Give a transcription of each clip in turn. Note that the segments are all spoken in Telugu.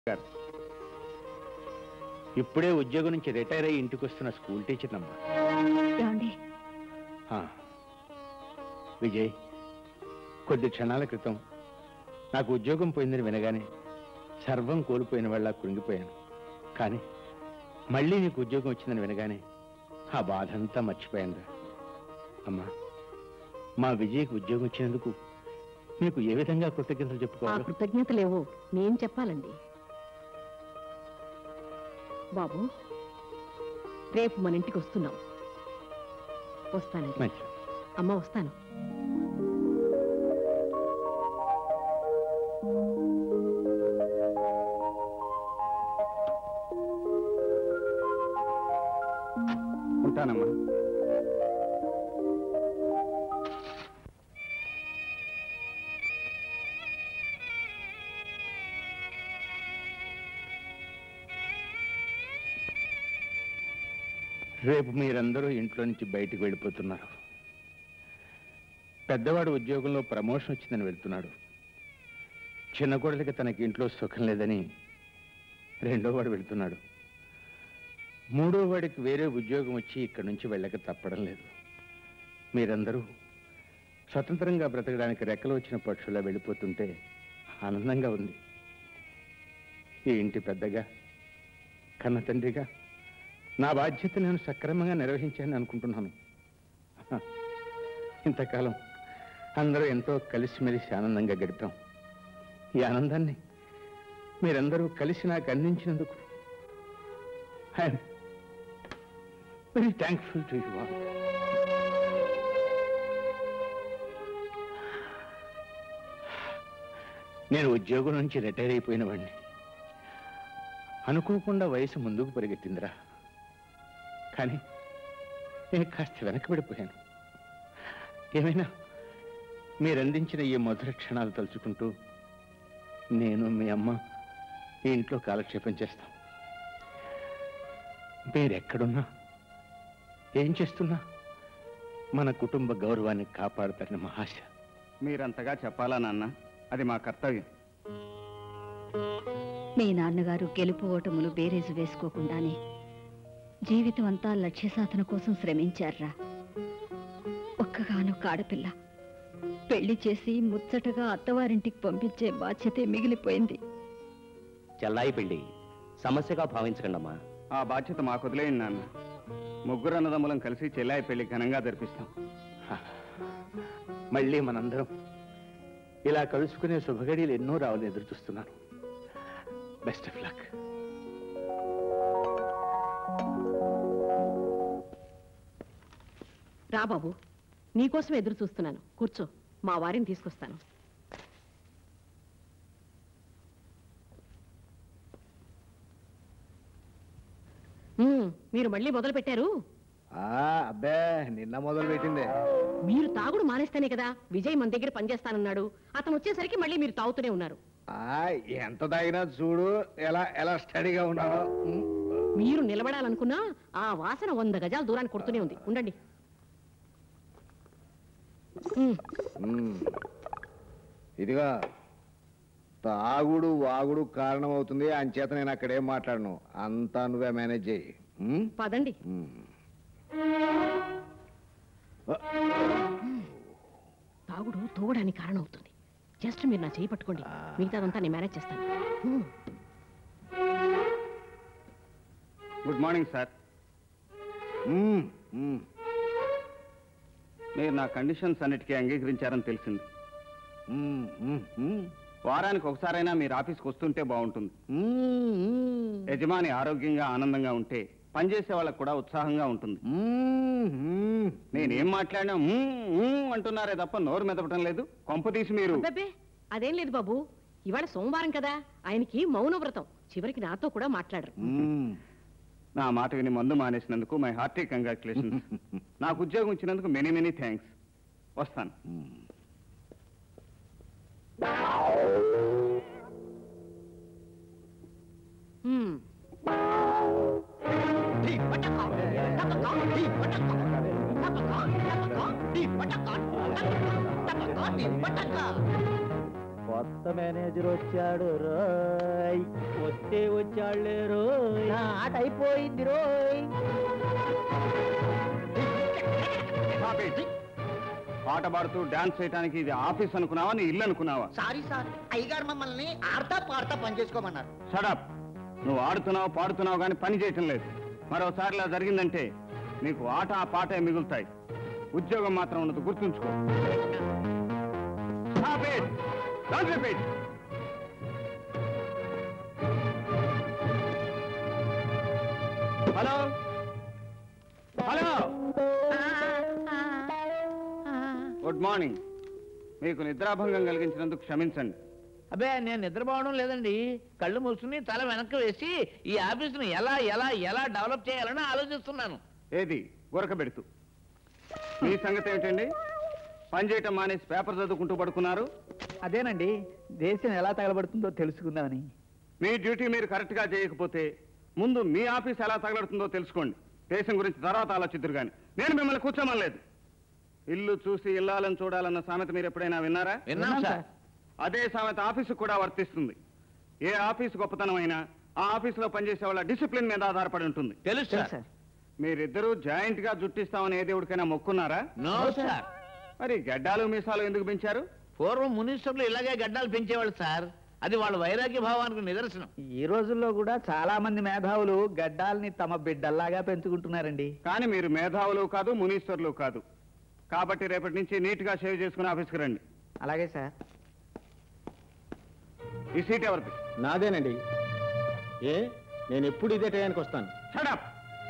గారు ఇప్పుడే ఉద్యోగం నుంచి రిటైర్ అయ్యి ఇంటికి వస్తున్న స్కూల్ టీచర్ నమ్మా ఏమండి ఆ. విజయ్ కొద్ది క్షణాల క్రితం నాకు ఉద్యోగం పోయిందని వినగానే సర్వం కోల్పోయిన వాళ్ళ కృంగిపోయాను కానీ మళ్ళీ నీకు ఉద్యోగం వచ్చిందని వినగానే ఆ బాధ అంతా మర్చిపోయాను అమ్మా మా విజయ్కి ఉద్యోగం వచ్చినందుకు నీకు ఏ విధంగా కృతజ్ఞతలు ఆ చెప్పుకోవాలి కృతజ్ఞతలేవో నేను చెప్పాలండి బాబు రేపు మన ఇంటికి వస్తున్నాం వస్తానండి మంచి అమ్మ వస్తాను ఉంటానమ్మా రేపు మీరందరూ ఇంట్లో నుంచి బయటికి వెళ్ళిపోతున్నారు పెద్దవాడు ఉద్యోగంలో ప్రమోషన్ వచ్చిందని వెళ్తున్నాడు చిన్న కోడలికి తనకి ఇంట్లో సుఖం లేదని రెండో వాడు వెళ్తున్నాడు మూడో వాడికి వేరే ఉద్యోగం వచ్చి ఇక్కడి నుంచి వెళ్ళక తప్పడం లేదు మీరందరూ స్వతంత్రంగా బ్రతకడానికి రెక్కలు వచ్చిన పక్షులా వెళ్ళిపోతుంటే ఆనందంగా ఉంది ఈ ఇంటి పెద్దగా కన్న తండ్రిగా నా బాధ్యత నేను సక్రమంగా నిర్వహించానని అనుకుంటున్నాను హ, ఇంతకాలం అందరూ ఎంతో కలిసిమెలిసి ఆనందంగా గడిపాం ఈ ఆనందాన్ని మీరందరూ కలిసి నాకు అందించినందుకు I'm very thankful to you all నేను ఉద్యోగం నుంచి రిటైర్ అయిపోయిన వాడిని అనుకోకుండా వయసు ముందుకు పరిగెత్తిందిరా కానీ నేను కాస్త వెనకబడిపోయాను ఏమైనా మీరు అందించిన ఈ మధుర క్షణాలు తలుచుకుంటూ నేను మీ అమ్మ ఈ ఇంట్లో కాలక్షేపం చేస్తాం మీరెక్కడున్నా ఏం చేస్తున్నా మన కుటుంబ గౌరవాన్ని కాపాడతారని మా ఆశ మీరంతగా చెప్పాలా నాన్న అది మా కర్తవ్యం మీ నాన్నగారు గెలుపు ఓటములు బేరేజు వేసుకోకుండానే జీవితం అంతా లక్ష్య సాధన కోసం శ్రమించారా ఒక్కగానొక్క ఆడపిల్ల పెళ్లి చేసి ముచ్చటగా అత్తవారింటికి పంపించే బాధ్యతే మిగిలిపోయింది చెల్లాయి పెళ్లి సమస్యగా భావించకండమ్మా ఆ బాధ్యత మాకు వదిలేయండి నాన్న ముగ్గురు అన్నదమ్ములం కలిసి చెల్లాయి పెళ్లి ఘనంగా జరిపిస్తాం మళ్ళీ మనందరం ఇలా కలుసుకునే శుభగడియలు ఎన్నో రావాలని ఎదురు చూస్తున్నాను బెస్ట్ ఆఫ్ లక్ రా బాబు నీకోసం ఎదురు చూస్తున్నాను కూర్చో మా వారిని తీసుకొస్తాను ఉమ్, మీరు మళ్ళీ మొదలు పెట్టారు అబ్బే నిన్న మొదలు పెట్టిందే మీరు తాగుడు మానేస్తేనే కదా విజయ్ మన దగ్గర పనిచేస్తానన్నాడు అతను వచ్చేసరికి మళ్ళీ మీరు తాగుతూనే ఉన్నారు ఆ ఎంత తాగినా చూడు ఎలా ఎలా స్టడీగా ఉన్నాడో ఉమ్. మీరు నిలబడాలనుకున్నా ఆ వాసన వంద గజాల దూరాన్ని కొడుతూనే ఉంది ఉండండి ఉమ్, ఉమ్. ఇదిగా తాగుడు వాగుడు కారణం అవుతుంది అంచేత నేను అక్కడేం మాట్లాడను అంతా నువ్వే మేనేజ్ చేయి ఉమ్? పదండి ఉమ్. తాగుడు తోగడానికి కారణం అవుతుంది జస్ట్ మీరు నా చేయి పట్టుకోండి మిగతాదంతా నేను మేనేజ్ చేస్తాను um. Good morning sir um. Um. మీరు నా కండిషన్స్ అన్నిటికీ అంగీకరించారని తెలిసింది ఉమ్. ఉమ్. ఉమ్. వారానికి ఒకసారైనా మీరు ఆఫీస్కి వస్తుంటే బాగుంటుంది ఉమ్. ఉమ్. యజమాని ఆరోగ్యంగా ఆనందంగా ఉంటే పనిచేసే వాళ్ళకు కూడా ఉత్సాహంగా ఉంటుంది ఉమ్. ఉమ్. నేనేం మాట్లాడినా "మ్మ్, మ్మ్" అంటున్నారే తప్ప నోరు మెదపటం లేదు కొంపదీసి మీరు అబ్బబ్బే అదేం లేదు బాబు ఇవాళ సోమవారం కదా ఆయనకి మౌన వ్రతం చివరికి నాతో కూడా మాట్లాడరు ఉమ్. నా మాట విని మందు మానేసినందుకు మై హార్టీ కంగ్రాచులేషన్ నాకు ఉద్యోగం ఇచ్చినందుకు మెనీ మెనీ థ్యాంక్స్ వస్తాను ఉమ్. ఉమ్. కొత్త మేనేజర్ వచ్చాడు రోయ్ వస్తే వచ్చాడులే రోయ్ నా ఆట అయిపోయింది రోయ్ పాట పాడుతూ డాన్స్ చేయడానికి ఇది ఆఫీస్ అనుకున్నావా నీ ఇల్లు అనుకున్నావా సారీ సార్ అయ్యగారు మమ్మల్ని ఆడతా పాడతా పని చేసుకోమన్నారు షడప్ నువ్వు ఆడుతున్నావు పాడుతున్నావు కానీ పని చేయటం లేదు మరోసారి ఇలా జరిగిందంటే నీకు ఆట ఆ పాటే మిగులుతాయి ఉద్యోగం మాత్రం ఉండదు గుర్తుంచుకో Stop it! Don't repeat! Hello hello good morning మీకు నిద్రాభంగం కలిగించినందుకు క్షమించండి అబ్బే నేను నిద్రపోవడం లేదండి కళ్ళు మూసుకుని తల వెనక్కి వేసి ఈ ఆఫీసును ఎలా ఎలా ఎలా డెవలప్ చేయాలని ఆలోచిస్తున్నాను ఏది గురక పెడుతూ మీ సంగతి ఏమిటండి పని చేయటం మానేసి పేపర్ చదువుకుంటూ పడుకున్నారు అదేనండి దేశం ఎలా తగలబడుతుందో తెలుసుకుందామని మీ డ్యూటీ మీరు కరెక్ట్గా చేయకపోతే ముందు మీ ఆఫీస్ ఎలా తగలడుతుందో తెలుసుకోండి దేశం గురించి తర్వాత ఆలోచిద్దరు కానీ నేను మిమ్మల్ని కూర్చోమనలేదు ఇల్లు చూసి ఇల్లాలని చూడాలన్న సామెత మీరు ఎప్పుడైనా విన్నారా విన్నాం సార్ అదే సామెత ఆఫీసు కూడా వర్తిస్తుంది ఏ ఆఫీసు గొప్పతనం అయినా ఆ ఆఫీసులో పనిచేసే వాళ్ళ డిసిప్లిన్ మీద ఆధారపడి ఉంటుంది తెలుసు సార్ మీరిద్దరూ జాయింట్ గా జుట్టిస్తామని ఏ దేవుడికైనా మొక్కున్నారా నో సార్ మరి గడ్డాలు మీసాలు ఎందుకు పెంచారు పూర్వం మునిస్టర్లు ఇలాగే గడ్డాలు పెంచేవాళ్ళు సార్ అది వాళ్ళ వైరాగ్య భావానికి నిదర్శనం ఈ రోజుల్లో కూడా చాలా మంది మేధావులు గడ్డాల్ని తమ బిడ్డల్లాగా పెంచుకుంటున్నారండి కానీ మీరు మేధావులు కాదు మునీశ్వర్లు కాదు కాబట్టి రేపటి నుంచి నీట్ గా షేవ్ చేసుకుని ఆఫీస్కి రండి అలాగే సార్ ఈ సీట్ ఎవరిది నాదేనండి ఏ నేను ఎప్పుడు ఇదే టయానికి వస్తాను షడప్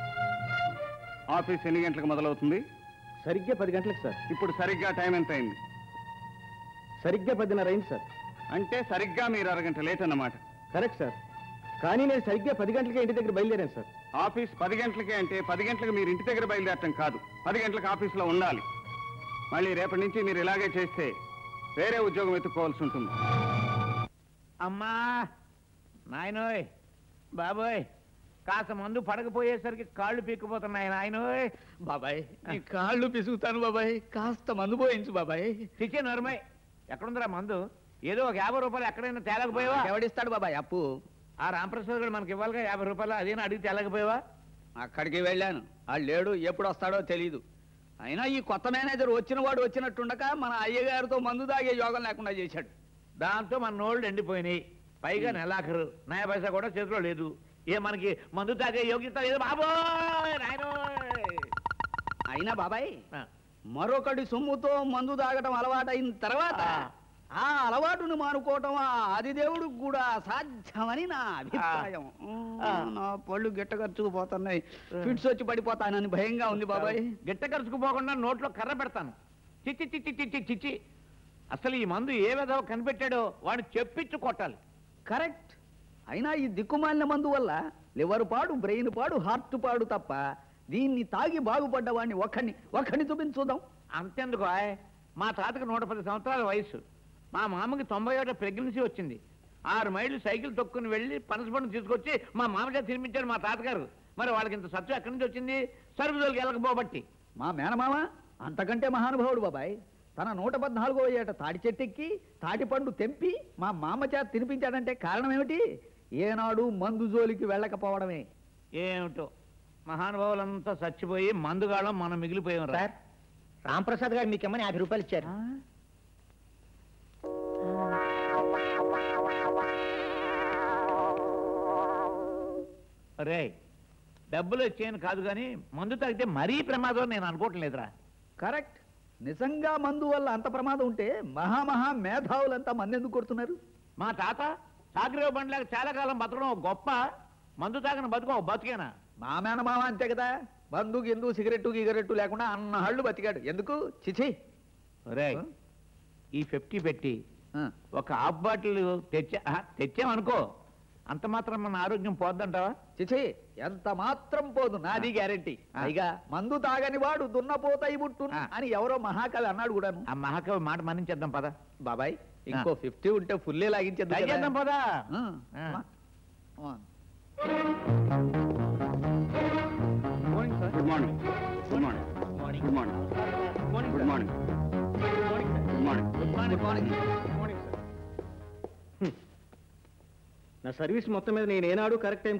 ఆఫీస్ ఎన్ని గంటలకు మొదలవుతుంది సరిగ్గా పది గంటలకు సార్ ఇప్పుడు సరిగ్గా టైం ఎంత అయింది సరిగ్గా పదిన్నర అయింది సార్ అంటే సరిగ్గా మీరు అరగంట లేట్ అన్నమాట కరెక్ట్ సార్ కానీ నేను సరిగ్గా పది గంటలకే ఇంటి దగ్గర బయలుదేరాను సార్ ఆఫీస్ పది గంటలకే అంటే పది గంటలకు మీరు ఇంటి దగ్గర బయలుదేరటం కాదు పది గంటలకు ఆఫీసులో ఉండాలి మళ్ళీ రేపటి నుంచి మీరు ఇలాగే చేస్తే వేరే ఉద్యోగం ఎత్తుకోవాల్సి ఉంటుంది అమ్మా నాయనోయ్ బాబోయ్ కాస్త మందు పడకపోయేసరికి కాళ్ళు పీక్కుపోతున్నాయి నాయనోయ్ బాబాయ్ నీ కాళ్ళు పిసుగుతాను బాబాయ్ కాస్త మందు పోయించు బాబాయ్ చిచ్చే నోరమై ఎక్కడుందిరా మందు ఏదో ఒక యాభై రూపాయలు ఎక్కడైనా తేలకపోయావా ఎవడిస్తాడు బాబాయ్ అప్పు ఆ రామప్రసాద్ గారు మనకి ఇవ్వాలిగా యాభై రూపాయలు అదేనా అడిగి తేలకపోయావా అక్కడికి వెళ్ళాను ఆడు లేడు ఎప్పుడు వస్తాడో తెలియదు అయినా ఈ కొత్త మేనేజర్ వచ్చిన వాడు వచ్చినట్టుండక మన అయ్యగారితో మందు తాగే యోగం లేకుండా చేశాడు దాంతో మన నోళ్ళు ఎండిపోయినాయి పైగా నెలాఖరు నయ పైసా కూడా చేతిలో లేదు ఏ మనకి మందు తాగే యోగ్యత లేదు బాబోయ్ నాయనోయ్ అయినా బాబాయ్ ఆ, మరొకటి సొమ్ముతో మందు తాగటం అలవాటైన తర్వాత ఆ. ఆ అలవాటును మానుకోవటం ఆ ఆదిదేవుడు కూడా సాధ్యమని నా అభిప్రాయం ఆ. నా పళ్ళు గిట్టగరుచుకుపోతున్నాయి ఫిట్స్ వచ్చి పడిపోతానని భయంగా ఉంది బాబాయ్ గిట్ట ఖర్చుకుపోకుండా నోట్లో కర్ర పెడతాను చిచ్చి చిచ్చి చిచ్చి చిచ్చి అసలు ఈ మందు ఏ విధవ కనిపెట్టాడో వాడిని చెప్పించు కొట్టాలి కరెక్ట్ అయినా ఈ దిక్కుమాలిన మందు వల్ల లివర్ పాడు బ్రెయిన్ పాడు హార్ట్ పాడు తప్ప దీన్ని తాగి బాగుపడ్డ వాడిని ఒక్కడిని ఒక్కడిని చూపించుదాం అంతెందుకు ఆయ్? మా తాతకి నూట పది సంవత్సరాల వయసు మా మామకి తొంభై ఏళ్ళ ప్రెగ్నెన్సీ వచ్చింది ఆరు మైళ్ళు సైకిల్ తొక్కుని వెళ్ళి పనసపండు తీసుకొచ్చి మా మామగారు తినిపించారు మా తాతగారు మరి వాళ్ళకి ఇంత సత్తు ఎక్కడి నుంచి వచ్చింది సరుకుదోలికి వెళ్ళకపోబట్టి మా మేనమామ అంతకంటే మహానుభావుడు బాబాయ్ తన నూట పద్నాలుగో ఏట తాటి చెట్టెక్కి తాటి పండు తెంపి మా మామ చేత తినిపించాడంటే కారణం ఏమిటి ఏనాడు మందు జోలికి వెళ్ళకపోవడమే ఏమిటో మహానుభావులంతా చచ్చిపోయి మందుగాళ్ళం మనం మిగిలిపోయాం రా రాంప్రసాద్ గారు మీకేమని యాభై రూపాయలు ఇచ్చారు రే డబ్బులు వచ్చాయని కాదు కానీ మందు తాగితే మరీ ప్రమాదం నేను అనుకోవటం లేదురా కరెక్ట్ నిజంగా మందు వల్ల అంత ప్రమాదం ఉంటే మహామహా మేధావులంతా మంది ఎందుకు కొడుతున్నారు మా తాత సాగరేవు బండ్లాగా చాలా కాలం బతకడం ఒక గొప్ప మందు తాగిన బతుకం ఒక బతికేనా మా మేనమామ అంతే కదా మందు గిందు సిగరెట్టు గిగరెట్టు లేకుండా అన్నహళ్ళు బతికాడు ఎందుకు చిచి రే ఈ ఫిఫ్టీ పెట్టి ఆ, ఒక హాఫ్ బాటిల్ తెచ్చా ఆ, తెచ్చామనుకో అంత మాత్రం మన ఆరోగ్యం పోద్దంటావా చిచి ఎంత మాత్రం పోదు నాది గ్యారెంటీ పైగా మందు తాగని వాడు దున్నపోతాయి బుట్టు ఆ. అని ఎవరో మహాకవి అన్నాడు కూడాను ఆ మహాకవి మాట మన్నించేద్దాం పద బాబాయ్ ఇంకో ఫిఫ్టీ ఉంటే ఫుల్లే లాగించేద్దాం కదా. తగ్గిద్దాం పదా ఆ, ఆ. మా. ఆ. Good morning good morning good morning good morning good morning good morning morning service మొత్తం మీద నేను ఏనాడు కరెక్ట్ టైం